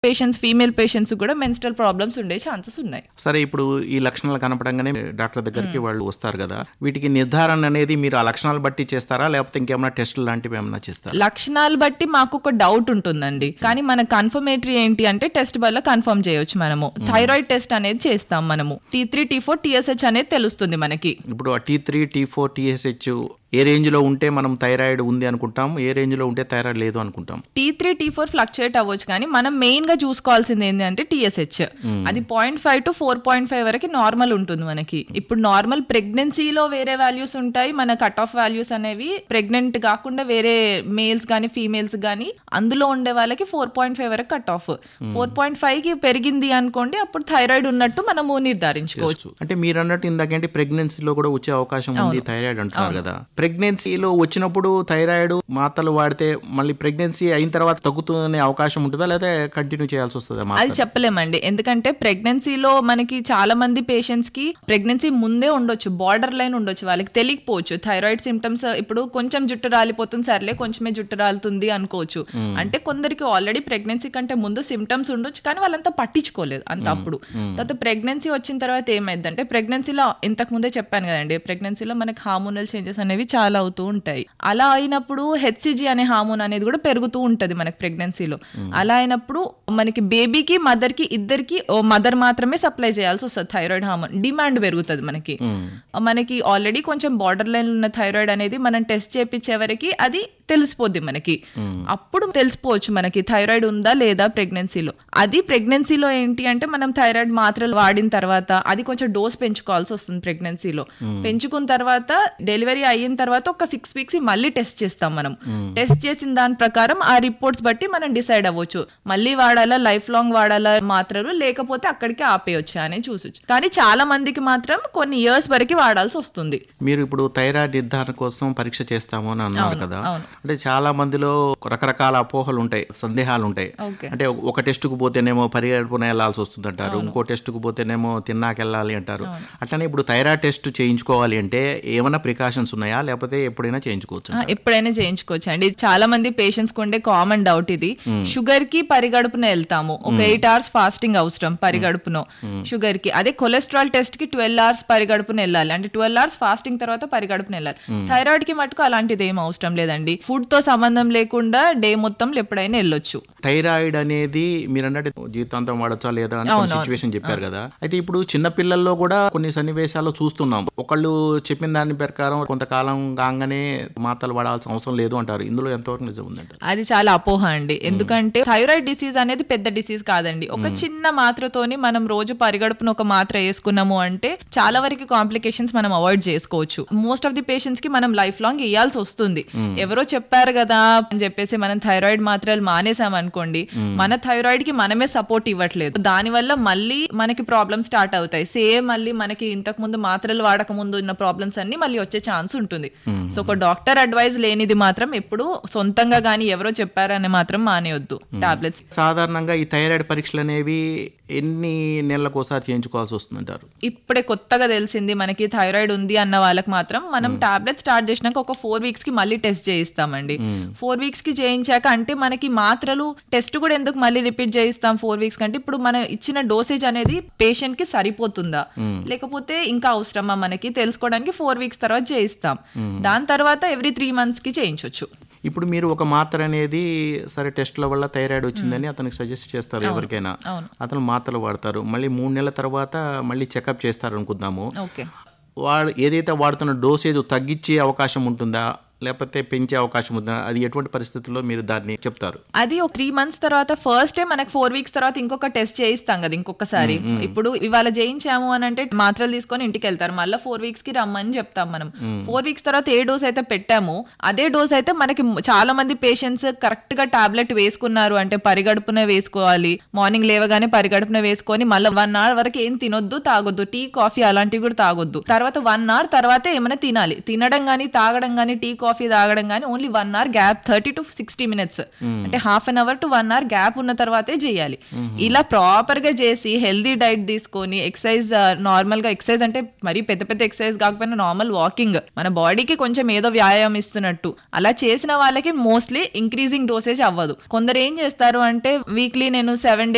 Patients female patients కూడా menstrual problems ఉండే chances ఉన్నాయి సరే ఇప్పుడు ఈ లక్షణాలు కనపడంగానే డాక్టర్ దగ్గరికి వాళ్ళు వస్తారు కదా వీటికి నిర్ధారణ అనేది మీరు ఆ లక్షణాలు బట్టి చేస్తారా లేకపోతే ఇంకేమైనా టెస్టులు లాంటివి ఏమైనా చేస్తారా లక్షణాలు బట్టి మాకు ఒక డౌట్ ఉంటుందండి కానీ మన కన్ఫర్మేటరీ ఏంటి అంటే టెస్ట్ వల్ల కన్ఫర్మ్ చేయొచ్చు మనము థైరాయిడ్ టెస్ట్ అనేది చేస్తాం మనము T three T four TSH అనేది తెలుస్తుంది మనకి ఇప్పుడు ఆ T three T four TSH ఏ రేంజ్లో ఉంటే మనం థైరాయిడ్ ఉంది అనుకుంటాం ఏ రేంజ్లో ఉంటే థైరాయిడ్ లేదు అనుకుంటాం T three T four fluctuate అవ్వచ్చు కానీ మనం మెయిన్ గా చూసుకోవాల్సింది ఏంటంటే టీఎస్హెచ్ అది point five to four point five వరకు నార్మల్ ఉంటుంది మనకి ఇప్పుడు నార్మల్ ప్రెగ్నెన్సీలో వేరే వాల్యూస్ ఉంటాయి మన కట్ ఆఫ్ వాల్యూస్ అనేవి ప్రెగ్నెంట్ కాకుండా వేరే మేల్స్ కానీ ఫీమేల్స్ కానీ అందులో ఉండే వాళ్ళకి ఫోర్ పాయింట్ ఫైవ్ వరకు cut off four point five కి పెరిగింది అనుకోండి అప్పుడు థైరాయిడ్ ఉన్నట్టు మనము నిర్ధారించుకోవచ్చు అంటే మీరు అన్నట్టు ఇందాకంటే ప్రెగ్నెన్సీలో కూడా వచ్చే అవకాశం ఉంది థైరాయిడ్ అంటున్నారు కదా ప్రెగ్నెన్సీలో వచ్చినప్పుడు థైరాయిడ్ మాత్రలు వాడితే మళ్ళీ ప్రెగ్నెన్సీ అయిన తర్వాత తగ్గుతునే అవకాశం ఉంటుందా లేదా కంటిన్యూ చేయాల్సి వస్తుందా మాత్ర అది చెప్పలేమండి ఎందుకంటే ప్రెగ్నెన్సీలో మనకి చాలా మంది పేషెంట్స్ కి ప్రెగ్నెన్సీ ముందే ఉండొచ్చు బార్డర్ లైన్ ఉండొచ్చు వాళ్ళకి తెలియకపోవచ్చు థైరాయిడ్ సిమ్టమ్స్ ఇప్పుడు కొంచెం జుట్టు రాలిపోతుంది సర్లే కొంచెమే జుట్టు రాలుతుంది అనుకోవచ్చు అంటే కొందరికి ఆల్రెడీ ప్రెగ్నెన్సీ కంటే ముందు సిమ్టమ్స్ ఉండొచ్చు కానీ వాళ్ళంతా పట్టించుకోలేదు అంత అప్పుడు తర్వాత ప్రెగ్నెన్సీ వచ్చిన తర్వాత ఏమైందంటే ప్రెగ్నెన్సీలో ఇంతకు ముందే చెప్పాను కదండి ప్రెగ్నెన్సీలో మనకి హార్మోనల్ చేంజెస్ అనేవి చాలా అవుతూ ఉంటాయి అలా అయినప్పుడు హెచ్సిజి అనే హార్మోన్ అనేది కూడా పెరుగుతూ ఉంటది మనకి ప్రెగ్నెన్సీలో అలా అయినప్పుడు మనకి బేబీకి మదర్ కి ఇద్దరికి మదర్ మాత్రమే సప్లై చేయాల్సి వస్తుంది థైరాయిడ్ హార్మోన్ డిమాండ్ పెరుగుతుంది మనకి మనకి ఆల్రెడీ కొంచెం బార్డర్ లైన్ ఉన్న థైరాయిడ్ అనేది మనం టెస్ట్ చేపించే వరకు అది తెలిసిపోద్ది మనకి అప్పుడు తెలిసిపోవచ్చు మనకి థైరాయిడ్ ఉందా లేదా ప్రెగ్నెన్సీలో అది ప్రెగ్నెన్సీలో ఏంటి అంటే మనం థైరాయిడ్ మాత్రలు వాడిన తర్వాత అది కొంచెం డోస్ పెంచుకోవాల్సి వస్తుంది ప్రెగ్నెన్సీలో పెంచుకున్న తర్వాత డెలివరీ అయిన తర్వాత ఒక సిక్స్ వీక్స్ మళ్ళీ టెస్ట్ చేస్తాం మనం టెస్ట్ చేసిన దాని ప్రకారం ఆ రిపోర్ట్స్ బట్టి మనం డిసైడ్ అవ్వచ్చు మళ్ళీ వాడాలా లైఫ్ లాంగ్ వాడాలా మాత్రలు లేకపోతే అక్కడికి ఆపేయొచ్చా అని చూసొచ్చు కానీ చాలా మందికి మాత్రం కొన్ని ఇయర్స్ వరకు వాడాల్సి వస్తుంది మీరు ఇప్పుడు థైరాయిడ్ నిర్ధారణ కోసం పరీక్ష చేస్తాము అని అన్నారు కదా అవును. అంటే చాలా మందిలో రకరకాల అపోహలు ఉంటాయి సందేహాలు ఉంటాయి ఓకే అంటే ఒక టెస్ట్కు పోతేనేమో పరిగెడుపున వెళ్ళాల్సి వస్తుంది అంటారు ఇంకో టెస్ట్కు పోతేనేమో తిన్నాక వెళ్ళాలి అంటారు అట్లనే ఇప్పుడు థైరాయిడ్ టెస్ట్ చేయించుకోవాలి అంటే ఏమైనా ప్రికాషన్స్ ఉన్నాయా లేకపోతే ఎప్పుడైనా చేయించుకోవచ్చు ఆ, ఎప్పుడైనా చేయించుకోవచ్చు అండి చాలా మంది పేషెంట్స్ ఉండే కామన్ డౌట్ ఇది షుగర్ కి పరిగడుపున వెళ్తాము ఒక ఎయిట్ అవర్స్ ఫాస్టింగ్ అవసరం పరిగడుపున షుగర్ కి అదే కొలెస్ట్రాల్ టెస్ట్ కి ట్వెల్వ్ అవర్స్ పరిగడుపున వెళ్ళాలి అంటే ట్వెల్వ్ అవర్స్ ఫాస్టింగ్ తర్వాత పరిగడుపున వెళ్ళాలి థైరాయిడ్ కి మటుకు అలాంటిది ఏం అవసరం లేదండి ఫుడ్ తో సంబంధం లేకుండా డే మొత్తంలో ఎప్పుడైనా వెళ్ళొచ్చు థైరాయిడ్ అనేది మీరు అన్నట్టు జీవితాంతం వాడచ్చా లేదా అని సిచ్యువేషన్ చెప్పారు కదా అయితే ఇప్పుడు చిన్న పిల్లల్లో కూడా కొన్ని సన్నివేశాలు చూస్తున్నాం ఒకళ్ళు చెప్పిన దాని ప్రకారం కొంతకాలం కాగానే మాత్రలు వాడాల్సిన అవసరం లేదు అంటారు ఇందులో ఎంతవరకు నిజం ఉందంటారు అది చాలా అపోహ అండి ఎందుకంటే థైరాయిడ్ డిసీజ్ అనేది పెద్ద డిసీజ్ కాదండి ఒక చిన్న మాత్రతోని మనం రోజు పరిగడుపున ఒక మాత్ర వేసుకున్నాము అంటే చాలా వరకు కాంప్లికేషన్స్ మనం అవాయిడ్ చేసుకోవచ్చు మోస్ట్ ఆఫ్ ది పేషెంట్స్ కి మనం లైఫ్ లాంగ్ వేయాల్సి వస్తుంది ఎవరో చెప్పారు కదా అని చెప్పేసి మనం థైరాయిడ్ మాత్రలు మానేసాం అనుకోండి మన థైరాయిడ్ కి మనమే సపోర్ట్ ఇవ్వట్లేదు దాని వల్ల మళ్ళీ మనకి ప్రాబ్లమ్ స్టార్ట్ అవుతాయి సేమ్ మళ్ళీ మనకి ఇంతకు ముందు మాత్రలు వాడక ముందు ఉన్న ప్రాబ్లమ్స్ అన్ని మళ్ళీ వచ్చే ఛాన్స్ ఉంటుంది సో ఒక డాక్టర్ అడ్వైజ్ లేనిది మాత్రం ఎప్పుడు సొంతంగా గానీ ఎవరో చెప్పారని మాత్రం మానేయొద్దు టాబ్లెట్స్ సాధారణంగా ఈ థైరాయిడ్ పరీక్షలు అనేవి ఎన్ని నెలలకు ఒకసారి చేయించుకోవాల్సి వస్తుందంటారు ఇప్పుడే కొత్తగా తెలిసింది మనకి థైరాయిడ్ ఉంది అన్న వాళ్ళకి మాత్రం మనం టాబ్లెట్ స్టార్ట్ చేసినాక ఒక ఫోర్ వీక్స్ కి మళ్ళీ టెస్ట్ చేయిస్తామండి ఫోర్ వీక్స్ కి చేయించాక అంటే మనకి మాత్రలు టెస్ట్ కూడా ఎందుకు మళ్ళీ రిపీట్ చేయిస్తాం ఫోర్ వీక్స్ కంటే ఇప్పుడు మనం ఇచ్చిన డోసేజ్ అనేది పేషెంట్ కి సరిపోతుందా లేకపోతే ఇంకా అవసరమా మనకి తెలుసుకోవడానికి ఫోర్ వీక్స్ తర్వాత చేయిస్తాం దాని తర్వాత ఎవ్రీ త్రీ మంత్స్ కి చేయించవచ్చు ఇప్పుడు మీరు ఒక మాత్ర అనేది సరే టెస్ట్ల వల్ల థైరాయిడ్ వచ్చిందని అతనికి సజెస్ట్ చేస్తారు ఎవరికైనా అవును. అతను మాత్రలు వాడతారు మళ్ళీ మూడు నెలల తర్వాత మళ్ళీ చెకప్ చేస్తారు అనుకుందాము ఓకే వాడు ఏదైతే వాడుతున్న డోసేజ్ తగ్గించే అవకాశం ఉంటుందా లేకపోతే పెంచే అవకాశం ఉందా అది ఎటువంటి పరిస్థితుల్లో మీరు దాన్ని చెప్తారు అది ఒక త్రీ మంత్స్ తర్వాత ఫస్ట్ డే మనకి ఫోర్ వీక్స్ తర్వాత ఇంకొక టెస్ట్ చేయిస్తాం కదా ఇంకొకసారి ఇప్పుడు ఇవాళ చేయించాము అని అంటే మాత్రలు తీసుకొని ఇంటికి వెళ్తారు మళ్ళీ ఫోర్ వీక్స్ కి రమ్మని చెప్తాం మనం ఫోర్ వీక్స్ తర్వాత ఏ డోస్ అయితే పెట్టామో అదే డోస్ అయితే మనకి చాలా మంది పేషెంట్స్ కరెక్ట్ గా టాబ్లెట్ వేసుకున్నారు అంటే పరిగడుపున వేసుకోవాలి మార్నింగ్ లేవగానే పరిగడుపున వేసుకొని మళ్ళీ వన్ అవర్ వరకు ఏం తినొద్దు తాగొద్దు టీ కాఫీ అలాంటివి కూడా తాగొద్దు తర్వాత వన్ అవర్ తర్వాత ఏమైనా తినాలి తినడం గానీ తాగడం గానీ టీ కాఫీ తాగడం గానీ only one hour gap thirty to sixty minutes అంటే half an hour to one hour gap ఉన్న తర్వాతే చేయాలి ఇలా ప్రాపర్ గా చేసి హెల్దీ డైట్ తీసుకొని ఎక్సర్సైజ్ నార్మల్ గా ఎక్సర్సైజ్ అంటే మరీ పెద్ద పెద్ద ఎక్సర్సైజ్ కాకపోయినా నార్మల్ వాకింగ్ మన బాడీకి కొంచెం ఏదో వ్యాయామం ఇస్తున్నట్టు అలా చేసిన వాళ్ళకి మోస్ట్లీ ఇంక్రీజింగ్ డోసేజ్ అవ్వదు కొందరు ఏం చేస్తారు అంటే వీక్లీ నేను సెవెన్